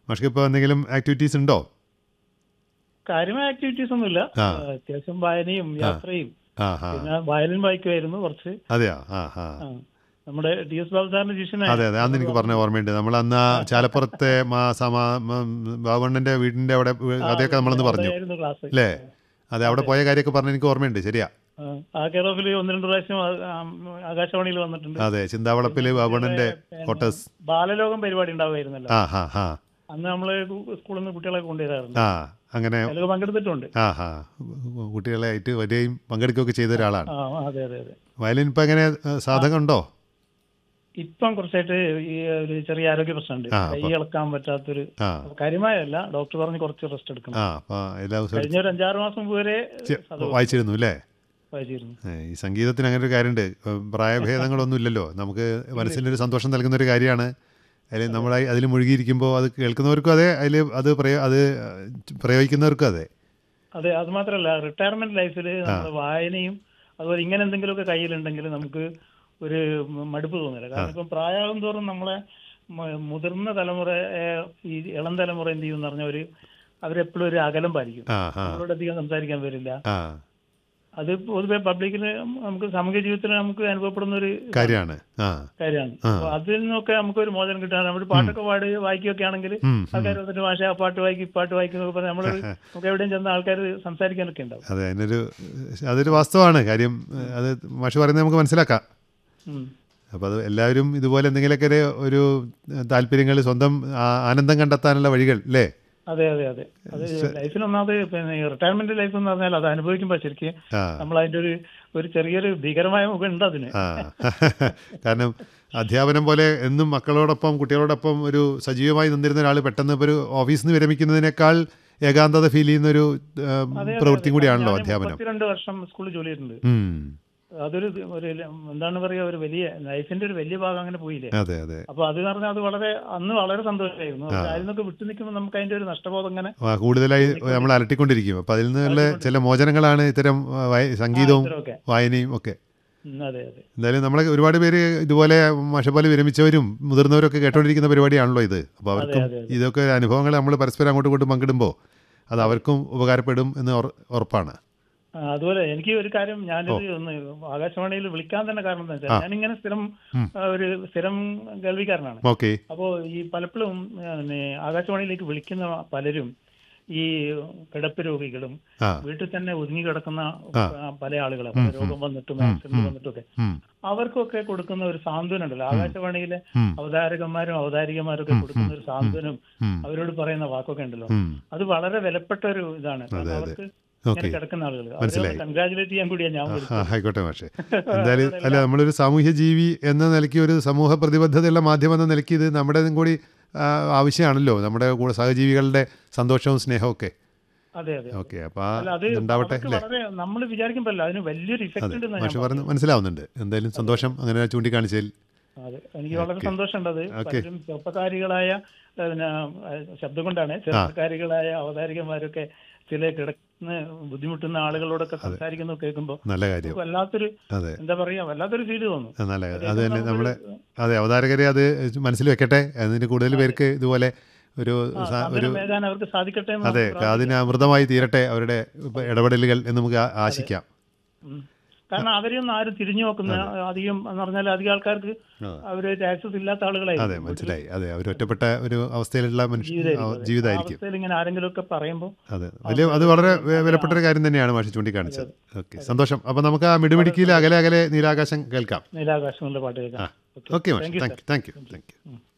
മാഷ്ക്ക് ഇപ്പോൾ എന്തെങ്കിലും ആക്ടിവിറ്റീസ് ഉണ്ടോ കാര്യമായ ആക്ടിവിറ്റീസ് ഒന്നുമില്ല ആ. അത്യാവശ്യം വായനയും യാത്രയും ആ ഹാ പിന്നെ വയലിൻ വായിക്കുമായിരുന്നു കുറച്ച് അതെയോ ആ ഹാ ആ. നമ്മുടെ ഡി എസ് ബാബു സാറിന്റെ ശിഷ്യനായ അതെ അതെ അന്ന് എനിക്ക് പറഞ്ഞ ഓർമ്മയുണ്ട് നമ്മൾ അന്ന് ആ ചാലപ്പുറത്തെ മാ സമാ ബാബണ്ണന്റെ വീടിന്റെ അവിടെ അതൊക്കെ നമ്മളന്ന് പറഞ്ഞു അതായിരുന്നു ക്ലാസ് അല്ലേ അതെ അവിടെ പോയ കാര്യമൊക്കെ പറഞ്ഞ എനിക്ക് ഓർമ്മയുണ്ട് ശരിയാ ആ, ആ കെയർ ഓഫിൽ ഒന്ന് രണ്ട് പ്രാവശ്യം ആ- ആ- ആകാശവാണിയിൽ വന്നിട്ടുണ്ട് അതെ ചിന്താവളപ്പില് ബാബണ്ണന്റെ ഫോട്ടോസ് ബാലലോകം പരിപാടി ഉണ്ടാവുമായിരുന്നല്ലോ ആ ഹാ ഹാ അന്ന് നമ്മള് കു- സ്കൂളിൽ നിന്ന് കുട്ടികളെ കൊണ്ടുവരാറുണ്ട് ആ അങ്ങനെ അതിലൊക്കെ പങ്കെടുത്തിട്ടുണ്ട് ആ ഹാ കുട്ടികളെ ആയിട്ട് വരികയും പങ്കെടുക്കുകയൊക്കെ ചെയ്ത ഒരാളാണ് ആ അതെ അതെ അതെ വയലിൻ ഇപ്പം എങ്ങനെ ഏഹ്, സാധകം ഉണ്ടോ ഇപ്പം കുറച്ചായിട്ട് ഈ ഒരു ചെറിയ ആരോഗ്യ പ്രശ്നമുണ്ട് ആ, കൈ ഇളക്കാൻ പറ്റാത്തൊരു ആ കാര്യമായല്ല ഡോക്ടർ പറഞ്ഞ് കുറച്ച് റെസ്റ്റ് എടുക്കണം ആ അപ്പം എല്ലാ ദിവസവും കഴിഞ്ഞ ഒരു അഞ്ചാറ് മാസം മുമ്പ് വരെ വായിച്ചിരുന്നു അല്ലേ വായിച്ചിരുന്നു ഏ, ഈ സംഗീതത്തിന് അങ്ങനെ ഒരു കാര്യമുണ്ട് ഏ, പ്രായഭേദങ്ങളൊന്നും ഇല്ലല്ലോ നമുക്ക് മനസ്സിനൊരു സന്തോഷം നൽകുന്ന ഒരു കാര്യമാണ് അതിൽ നമ്മൾ അതിൽ മുഴുകിയിരിക്കുമ്പോൾ അത് കേൾക്കുന്നവർക്കും അതെ അതിൽ അത് പ്രയോ അത് പ്രയോഗിക്കുന്നവർക്കും അതെ അതെ അത് മാത്രമല്ല റിട്ടയർമെന്റ് ലൈഫിൽ നമ്മൾ വായനയും അതുപോലെ ഇങ്ങനെ എന്തെങ്കിലുമൊക്കെ കയ്യിലുണ്ടെങ്കിൽ നമുക്ക് ഒരു മ- മടുപ്പ് തോന്നില്ല കാരണം ഇപ്പം പ്രായമാകും തോറും നമ്മളെ മ- മുതിർന്ന തലമുറ ഏഹ്, ഈ ഇളം തലമുറ എന്ത് ചെയ്യും എന്ന് പറഞ്ഞാൽ ഒരു അവരെപ്പോഴും ഒരു അകലം പാലിക്കും ആ ആ അവരോട് അധികം സംസാരിക്കാൻ വരില്ല ആ അത് പൊതുവെ പബ്ലിക്കിന് നമുക്ക് സാമൂഹിക ജീവിതത്തിൽ നമുക്ക് അനുഭവപ്പെടുന്ന ഒരു കാര്യമാണ് ആ കാര്യമാണ് അപ്പൊ അതിൽ നിന്നൊക്കെ നമുക്ക് ഒരു മോചനം കിട്ടാൻ നമ്മൾ പാട്ടൊക്കെ പാടി വായിക്കുകയൊക്കെ ആണെങ്കിൽ ഉം, ആൾക്കാർ വന്നിട്ട് ഭാഷ ആ പാട്ട് വായിക്കും ഈ പാട്ട് വായിക്കും എന്നൊക്കെ പറഞ്ഞാൽ നമ്മൾ നമുക്ക് എവിടെയും ചെന്ന ആൾക്കാർ സംസാരിക്കാനൊക്കെ ഉണ്ടാവും അതെ അതിനൊരു അതൊരു വാസ്തവമാണ് കാര്യം അത് മാഷ് പറയുന്നത് നമുക്ക് മനസ്സിലാക്കാം ഉം. അപ്പോൾ അത് എല്ലാവരും ഇതുപോലെ എന്തെങ്കിലുമൊക്കെ ഒരു ഒരു താല്പര്യങ്ങൾ സ്വന്തം ആ- ആനന്ദം കണ്ടെത്താനുള്ള വഴികൾ അല്ലേ അതെ അതെ അതെ അത് ലൈഫിൽ ഒന്നാമത് പിന്നെ റിട്ടയർമെന്റ് ലൈഫ് എന്ന് പറഞ്ഞാൽ അത് അനുഭവിക്കുമ്പോൾ ശരിക്കും ആ നമ്മൾ അതിന്റെ ഒരു ഒരു ചെറിയൊരു ഭീകരമായ മുഖം ഉണ്ട് അതിന് ആ കാരണം അധ്യാപനം പോലെ എന്നും മക്കളോടൊപ്പം കുട്ടികളോടൊപ്പം ഒരു സജീവമായി നിന്നിരുന്ന ഒരാൾ പെട്ടെന്ന് ഇപ്പോൾ ഒരു ഓഫീസിൽ നിന്ന് വിരമിക്കുന്നതിനേക്കാൾ ഏകാന്തത ഫീൽ ചെയ്യുന്ന ഒരു പ്രവൃത്തിയും കൂടിയാണല്ലോ അധ്യാപനം മുപ്പത്തിരണ്ട് വർഷം സ്കൂളിൽ ജോലി ചെയ്തിട്ടുണ്ട് ഉം. അതൊരു ഒരു എന്താണ് പറയുക ഒരു വലിയ ലൈഫിന്റെ ഒരു വലിയ ഭാഗം അങ്ങനെ പോയില്ലേ അതെ അതെ അപ്പൊ അത് പറഞ്ഞാൽ അത് വളരെ അന്ന് വളരെ സന്തോഷമായിരുന്നു പക്ഷെ അതിൽ നിന്നൊക്കെ വിട്ടു നിൽക്കുമ്പോൾ നമുക്ക് അതിന്റെ ഒരു നഷ്ടബോധം ഇങ്ങനെ ആ, കൂടുതലായി നമ്മൾ അലട്ടിക്കൊണ്ടിരിക്കും അപ്പം അതിൽ നിന്നുള്ള ചില മോചനങ്ങളാണ് ഇത്തരം ആ, വായ- സംഗീതവും ഇത്തരമൊക്കെ വായനയും ഒക്കെ ഉം, അതെ അതെ എന്തായാലും നമ്മളെ ഒരുപാട് പേര് ഇതുപോലെ മഷപോലെ വിരമിച്ചവരും മുതിർന്നവരൊക്കെ കേട്ടോണ്ടിരിക്കുന്ന പരിപാടിയാണല്ലോ ഇത് അപ്പോൾ അവർക്കും അതെ, ഇതൊക്കെ അനുഭവങ്ങൾ നമ്മൾ പരസ്പരം അങ്ങോട്ടും ഇങ്ങോട്ടും പങ്കിടുമ്പോൾ അത് അവർക്കും ഉപകാരപ്പെടും എന്ന് ഉറ- ഉറപ്പാണ് ആ, അതുപോലെ എനിക്ക് ഒരു കാര്യം ഞാനിത് ഒന്ന് ആകാശവാണിയിൽ വിളിക്കാൻ തന്നെ കാരണം എന്താ വെച്ചാൽ ഞാനിങ്ങനെ സ്ഥിരം ആ, ഒരു സ്ഥിരം കേൾവിക്കാരനാണ് ഓക്കെ അപ്പോ ഈ പലപ്പോഴും ആ, പിന്നെ ആകാശവാണിയിലേക്ക് വിളിക്കുന്ന പലരും ഈ കിടപ്പ് രോഗികളും ആ വീട്ടിൽ തന്നെ ഒതുങ്ങി കിടക്കുന്ന ആ. ആ, പല ആളുകളും രോഗം വന്നിട്ടും ആക്സിഡന്റ് വന്നിട്ടൊക്കെ ഉം, അവർക്കൊക്കെ കൊടുക്കുന്ന ഒരു സാന്ത്വനം ഉണ്ടല്ലോ ആകാശവാണിയിലെ ഉം. അവതാരകന്മാരും അവതാരികമാരും ഒക്കെ കൊടുക്കുന്ന ഒരു സാന്ത്വനം ഉം. അവരോട് പറയുന്ന വാക്കൊക്കെ ഉണ്ടല്ലോ ഉം. അത് വളരെ വിലപ്പെട്ട ഒരു ഇതാണ് കാരണം അവർക്ക് ഓക്കെ ഇങ്ങനെ കിടക്കുന്ന ആളുകൾ അവരെ കൺഗ്രാചുലേറ്റ് ചെയ്യാൻ കൂടിയാണ് ഞാൻ വിളിച്ചത്. ആ, ആയിക്കോട്ടെ മാഷെ എന്തായാലും അല്ല നമ്മളൊരു സാമൂഹ്യ ജീവി എന്ന നിലയ്ക്ക് ഒരു സമൂഹ പ്രതിബദ്ധതയുള്ള മാധ്യമം എന്ന നിലയ്ക്ക് ഇത് നമ്മുടെ കൂടി ആ, ആവശ്യമാണല്ലോ നമ്മുടെ കൂടെ സഹജീവികളുടെ സന്തോഷവും സ്നേഹവും ഒക്കെ അതെ അതെ ഓക്കെ അപ്പോൾ ആ അല്ല അത് ഇതുണ്ടാവട്ടെ അവർക്ക് അല്ലേ വളരെ നമ്മൾ വിചാരിക്കുമ്പോഴല്ല അതിന് വലിയൊരു ഇഫക്റ്റ് ഉണ്ടെന്ന് ഞാൻ മാഷ് പറഞ്ഞ് മനസ്സിലാവുന്നുണ്ട് എന്തായാലും സന്തോഷം അങ്ങനെ ചൂണ്ടിക്കാണിച്ചതിൽ അതെ എനിക്ക് വളരെ സന്തോഷമുണ്ട് അത് പലരും ചെറുപ്പക്കാരികളായ ഏഹ്, പിന്നെ ഏഹ്, ശബ്ദം കൊണ്ടാണ് ചെറുപ്പക്കാരികളായ അവതാരികന്മാരൊക്കെ ചില കിടന്ന് ബുദ്ധിമുട്ടുന്ന ആളുകളോടൊക്കെ സംസാരിക്കുന്നത് കേൾക്കുമ്പോൾ നല്ല കാര്യം വല്ലാത്തൊരു അതെ എന്താ പറയാ വല്ലാത്തൊരു ഫീല് തോന്നും ആ, നല്ല കാര്യം അത് തന്നെ നമ്മുടെ അതെ അവതാരകരെ അത് മനസ്സിൽ വെക്കട്ടെ അതിന് കൂടുതൽ പേർക്ക് ഇതുപോലെ ഒരു സ- ഒരു സാന്ത്വനമേകാൻ അവർക്ക് സാധിക്കട്ടെ എന്ന് അതെ അതിന് അമൃതമായി തീരട്ടെ അവരുടെ ഇടപെടലുകൾ എന്ന് നമുക്ക് ആ- ആശിക്കാം ഉം. കാരണം അവരെയൊന്നും ആരും തിരിഞ്ഞു നോക്കുന്ന അധികം എന്ന് പറഞ്ഞാൽ അധികം ആൾക്കാർക്ക് അവര് ആക്സസ് ഇല്ലാത്ത അതെ ആളുകളായിരിക്കും മനസ്സിലായി അതെ അവർ ഒറ്റപ്പെട്ട ഒരു അവസ്ഥയിലുള്ള മനുഷ്യ ആ, ആ ജീവിതമായിരിക്കും അവസ്ഥയിൽ ഇങ്ങനെ ആരെങ്കിലും ഒക്കെ പറയുമ്പോൾ അതെ വലിയ അത് വളരെ വെ- വിലപ്പെട്ട ഒരു കാര്യം തന്നെയാണ് മാഷി ചൂണ്ടിക്കാണിച്ചത് ഓക്കെ സന്തോഷം അപ്പം നമുക്ക് ആ മിടുമിടുക്കിയിൽ അകലെ അകലെ നീലാകാശം കേൾക്കാം നീലാകാശം എന്നുള്ള പാട്ട് കേൾക്കാം ഓക്കെ മാഷി thank you thank you thank U